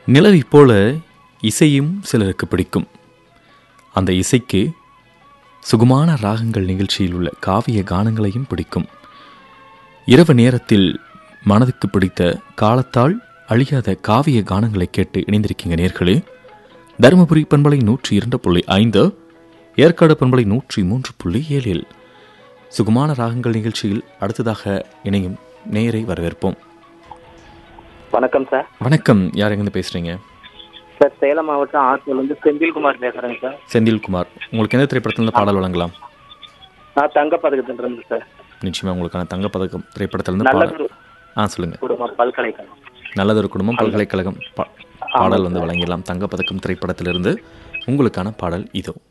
நிலவைப் போல இசையும் சிலருக்கு பிடிக்கும் அந்த இசைக்கு சுகுமான ராகங்கள் நிகழ்ச்சியில் உள்ள காவிய கானங்களையும் பிடிக்கும் இரவு நேரத்தில் மனதுக்கு பிடித்த காலத்தால் அழியாத காவிய கானங்களை கேட்டு இணைந்திருக்கீங்க நேர்களே தருமபுரி பண்பலை நூற்றி இரண்டு புள்ளி ஐந்து ஏற்காடு பண்பலை நூற்றி மூன்று புள்ளி ஏழில் சுகுமான ராகங்கள் நிகழ்ச்சியில் அடுத்ததாக இணையும் நேயரை வரவேற்போம் வணக்கம் சார் வணக்கம் யார் எங்கேருந்து பேசுறீங்க சார் சேலம் மாவட்டம் ஆத்தூர்லேருந்து செந்தில்குமார் பேசுகிறேங்க சார் செந்தில்குமார் உங்களுக்கு எந்த திரைப்படத்தில் பாடல் வழங்கலாம் நான் தங்கப்பதக்கத்துலேருந்து சார் நிச்சயமா உங்களுக்கான தங்கப்பதக்கம் திரைப்படத்திலிருந்து பாடல் நல்லதொரு ஆ சொல்லுங்க குடும்பம் பல்கலைக்கழகம் நல்லதொரு குடும்பம் பல்கலைக்கழகம் பா- பாடல் வந்து வழங்கிடலாம் தங்கப்பதக்கம் திரைப்படத்திலிருந்து உங்களுக்கான பாடல் இதோ